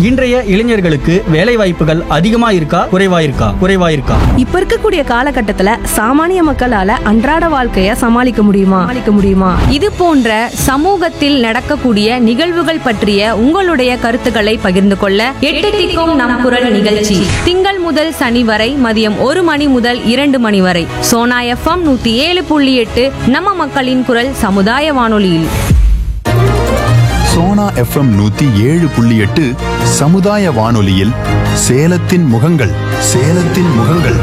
இன்றைய இளைஞர்களுக்கு வேலை வாய்ப்புகள் அதிகமா இருக்கா குறைவா இருக்கா குறைவா இருக்கா இப்ப இருக்கக்கூடிய காலகட்டத்துல சாமானிய மக்களால அன்றாட வாழ்க்கைய சமாளிக்க முடியுமா சமாளிக்க முடியுமா இது போன்ற சமூகத்தில் நடக்கக்கூடிய நிகழ்வுகள் பற்றிய உங்களுடைய கருத்துக்களை பகிர்ந்து கொள்ள எட்டு திக்கும் நம் குரல் நிகழ்ச்சி திங்கள் முதல் சனி வரை மதியம் ஒரு மணி முதல் இரண்டு மணி வரை சோனா எஃப்எம் நூத்தி ஏழு புள்ளி எட்டு நம்ம மக்களின் குரல் சமுதாய வானொலியில் சோனா எஃப்எம் நூத்தி ஏழு புள்ளி எட்டு சமுதாய வானொலியில் சேலத்தின் முகங்கள் சேலத்தின் முகங்கள்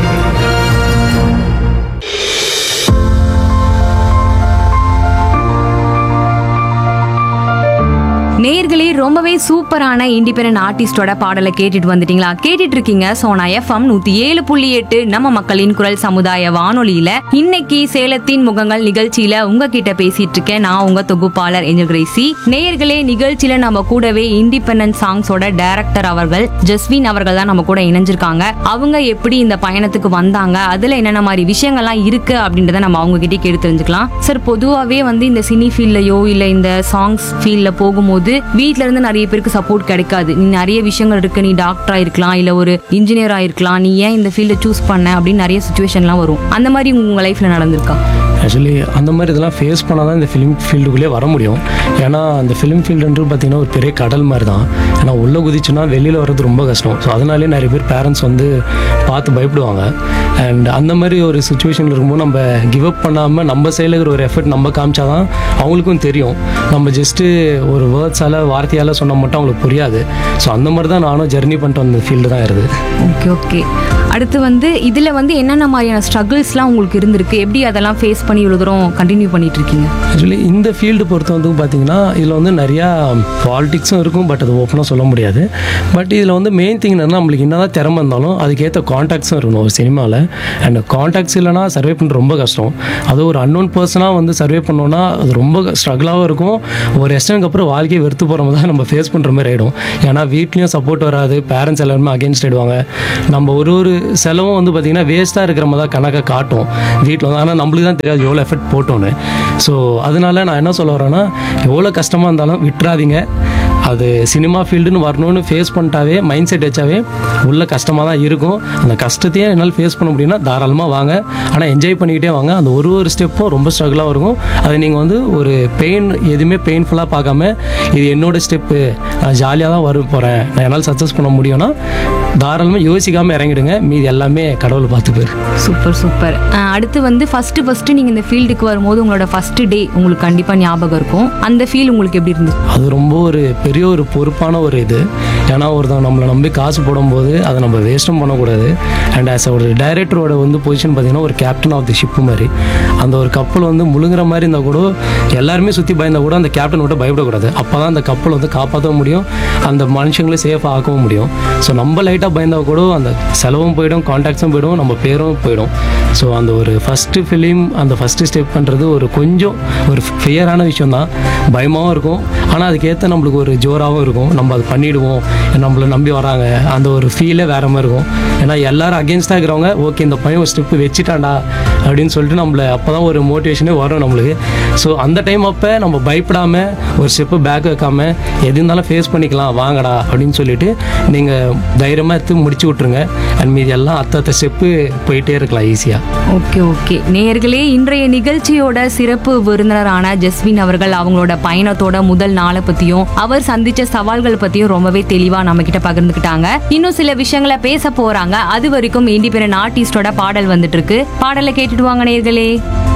நேயர்களே ரொம்பவே சூப்பரான இண்டிபெண்டன்ட் ஆர்டிஸ்டோட பாடலை கேட்டுட்டு வந்துட்டீங்களா கேட்டுட்டு இருக்கீங்க சோனா எஃப்எம் நூத்தி ஏழு புள்ளி எட்டு நம்ம மக்களின் குரல் சமுதாய வானொலியில இன்னைக்கு சேலத்தின் முகங்கள் நிகழ்ச்சியில உங்ககிட்ட பேசிட்டு இருக்கேன் நான் உங்க தொகுப்பாளர் ஏஞ்சல் கிரேசி நேயர்களே நிகழ்ச்சியில நம்ம கூடவே இண்டிபெண்டன்ட் சாங்ஸோட டைரக்டர் அவர்கள் ஜஸ்வின் அவர்கள் தான் நம்ம கூட இணைஞ்சிருக்காங்க அவங்க எப்படி இந்த பயணத்துக்கு வந்தாங்க அதுல என்னென்ன மாதிரி விஷயங்கள்லாம் இருக்கு அப்படின்றத நம்ம அவங்க கிட்டே கேட்டு தெரிஞ்சுக்கலாம் சார் பொதுவாகவே வந்து இந்த சினி ஃபீல்ட்லயோ இல்ல இந்த சாங்ஸ் ஃபீல்ட்ல போகும்போது வீட்ல இருந்து நிறைய பேருக்கு சப்போர்ட் கிடைக்காது நீ நிறைய விஷயங்கள் இருக்கு நீ டாக்டரா இருக்கலாம் இல்ல ஒரு இன்ஜினியரா இருக்கலாம் நீ ஏன் இந்த ஃபீல்டை சூஸ் பண்ண அப்படின்னு நிறைய சுச்சுவேஷன்லாம் வரும் அந்த மாதிரி உங்க லைஃப்ல நடந்திருக்கா ஆக்சுவலி அந்த மாதிரி இதெல்லாம் ஃபேஸ் பண்ணால் தான் இந்த ஃபிலிம் ஃபீல்டுக்குள்ளே வர முடியும் ஏன்னா அந்த ஃபிலிம் ஃபீல்டுன்றது பார்த்தீங்கன்னா ஒரு பெரிய கடல் மாதிரி தான் ஏன்னா உள்ளே குதிச்சுன்னா வெளியில் வர்றது ரொம்ப கஷ்டம் ஸோ அதனாலே நிறைய பேர் பேரண்ட்ஸ் வந்து பார்த்து பயப்படுவாங்க அண்ட் அந்த மாதிரி ஒரு சுச்சுவேஷனில் இருக்கும்போது நம்ம கிவ் அப் பண்ணாமல் நம்ம சைடில் இருக்கிற ஒரு எஃபர்ட் நம்ம காமிச்சாதான் அவங்களுக்கும் தெரியும் நம்ம ஜஸ்ட்டு ஒரு வேர்ட்ஸால் வார்த்தையால் சொன்னால் மட்டும் அவங்களுக்கு புரியாது ஸோ அந்த மாதிரி தான் நானும் ஜெர்னி பண்ணிட்டு வந்த ஃபீல்டு தான் இருக்குது ஓகே ஓகே அடுத்து வந்து இதுல வந்து என்னென்ன மாதிரியான ஸ்ட்ரகிள்ஸ்லாம் உங்களுக்கு இருந்திருக்கு எப்படி அதெல்லாம் ஃபேஸ் பண்ணி இவ்வளவு தூரம் கண்டினியூ பண்ணிட்டு இருக்கீங்க ஆக்சுவலி இந்த ஃபீல்டு பொறுத்த வந்து பார்த்தீங்கன்னா இதில் வந்து நிறையா பாலிடிக்ஸும் இருக்கும் பட் அது ஓப்பனாக சொல்ல முடியாது பட் இதில் வந்து மெயின் திங் என்னன்னா நம்மளுக்கு என்னதான் திறமை இருந்தாலும் அதுக்கேற்ற காண்டாக்ட்ஸும் இருக்கணும் ஒரு சினிமாவில் அண்ட் காண்டாக்ட்ஸ் இல்லைனா சர்வே பண்ணுறது ரொம்ப கஷ்டம் அது ஒரு அன்னோன் பர்சனாக வந்து சர்வே பண்ணோன்னா அது ரொம்ப ஸ்ட்ரகிளாகவும் இருக்கும் ஒரு எஸ்டனுக்கு அப்புறம் வாழ்க்கையை வெறுத்து போகிற மாதிரி தான் நம்ம ஃபேஸ் பண்ணுற மாதிரி ஆகிடும் ஏன்னா வீட்லேயும் சப்போர்ட் வராது பேரண்ட்ஸ் எல்லாருமே அகேன்ஸ்ட் ஆயிடுவாங்க நம்ம ஒரு ஒரு செலவும் வந்து பார்த்திங்கன்னா வேஸ்ட்டாக இருக்கிற மாதிரி தான் கணக்கை காட்டும் வீட்டில் வந்து ஆனால் நம்மளுக்கு தான் தெரியாது எவ்வளோ எஃபெக்ட் போட்டோன்னு ஸோ அதனால நான் என்ன சொல்ல வரேன்னா எவ்வளோ கஷ்டமாக இருந்தாலும் விட்டுறாதீங்க அது சினிமா ஃபீல்டுன்னு வரணும்னு ஃபேஸ் பண்ணிட்டாவே மைண்ட் செட் வச்சாவே உள்ள கஷ்டமாக தான் இருக்கும் அந்த கஷ்டத்தையே என்னால் ஃபேஸ் பண்ண முடியும்னா தாராளமாக வாங்க ஆனால் என்ஜாய் பண்ணிக்கிட்டே வாங்க அந்த ஒரு ஒரு ஸ்டெப்பும் ரொம்ப ஸ்ட்ரகிளாக இருக்கும் அது நீங்கள் வந்து ஒரு பெயின் எதுவுமே பெயின்ஃபுல்லாக பார்க்காம இது என்னோட ஸ்டெப்பு நான் ஜாலியாக தான் வர போகிறேன் நான் என்னால் சக்ஸஸ் பண்ண முடியும்னா தாராளமாக யோசிக்காமல் இறங்கிடுங்க மீதி எல்லாமே கடவுள் பார்த்துப்பாரு சூப்பர் சூப்பர் அஹ் அடுத்து வந்து ஃபர்ஸ்ட் ஃபர்ஸ்ட் நீங்க இந்த ஃபீல்டுக்கு வரும்போது உங்களோட ஃபர்ஸ்ட் டே உங்களுக்கு கண்டிப்பா ஞாபகம் இருக்கும் அந்த ஃபீல் உங்களுக்கு எப்படி இருந்துச்சு அது ரொம்ப ஒரு பெரிய ஒரு பொறுப்பான ஒரு இது ஏன்னா ஒருத்தவங்க நம்மளை நம்பி காசு போடும்போது அதை நம்ம வேஸ்ட்டும் பண்ணக்கூடாது அண்ட் ஆஸ் ஒரு டைரக்டரோட வந்து பொசிஷன் பார்த்தீங்கன்னா ஒரு கேப்டன் ஆஃப் தி ஷிப் மாதிரி அந்த ஒரு கப்பல் வந்து முழுங்குற மாதிரி இருந்தால் கூட எல்லாருமே சுற்றி பயந்தா கூட அந்த கேப்டன் விட்டு பயப்படக்கூடாது அப்போ தான் அந்த கப்பல் வந்து காப்பாற்றவும் முடியும் அந்த மனுஷங்களே சேஃபாக ஆக்கவும் முடியும் ஸோ நம்ம லைட்டாக பயந்தா கூட அந்த செலவும் போயிடும் கான்டாக்ட்ஸும் போயிடும் நம்ம பேரும் போயிடும் ஸோ அந்த ஒரு ஃபஸ்ட்டு ஃபிலிம் அந்த ஃபஸ்ட்டு ஸ்டெப் பண்ணுறது ஒரு கொஞ்சம் ஒரு ஃபியரான விஷயம் தான் பயமாகவும் இருக்கும் ஆனால் அதுக்கேற்ற நம்மளுக்கு ஒரு ஜோராகவும் இருக்கும் நம்ம அது பண்ணிடுவோம் நம்மளை நம்பி வராங்க அந்த ஒரு ஃபீலே வேற மாதிரி இருக்கும் ஏன்னா எல்லாரும் அகேன்ஸ்டாக இருக்கிறவங்க ஓகே இந்த பையன் ஒரு ஸ்டெப்பு வச்சுட்டான்டா அப்படின்னு சொல்லிட்டு நம்மளை அப்போ தான் ஒரு மோட்டிவேஷனே வரும் நம்மளுக்கு ஸோ அந்த டைம் அப்போ நம்ம பயப்படாமல் ஒரு ஸ்டெப்பு பேக் வைக்காம எது இருந்தாலும் ஃபேஸ் பண்ணிக்கலாம் வாங்கடா அப்படின்னு சொல்லிட்டு நீங்கள் தைரியமாக எடுத்து முடிச்சு விட்ருங்க அண்ட் மீதி எல்லாம் அத்தத்த ஸ்டெப்பு போயிட்டே இருக்கலாம் ஈஸியாக ஓகே ஓகே நேயர்களே இன்றைய நிகழ்ச்சியோட சிறப்பு விருந்தினரான ஜஸ்வின் அவர்கள் அவங்களோட பயணத்தோட முதல் நாளை பத்தியும் அவர் சந்திச்ச சவால்கள் பத்தியும் ரொம்பவே தெளிவா நம்ம கிட்ட பகிர்ந்துக்கிட்டாங்க இன்னும் சில விஷயங்களை பேச போறாங்க அது வரைக்கும் இண்டிபெண்டன்ட் ஆர்டிஸ்டோட பாடல் வந்துட்டு இருக்கு பாடலை கேட்டுட்டு வாங்க நேயர்களே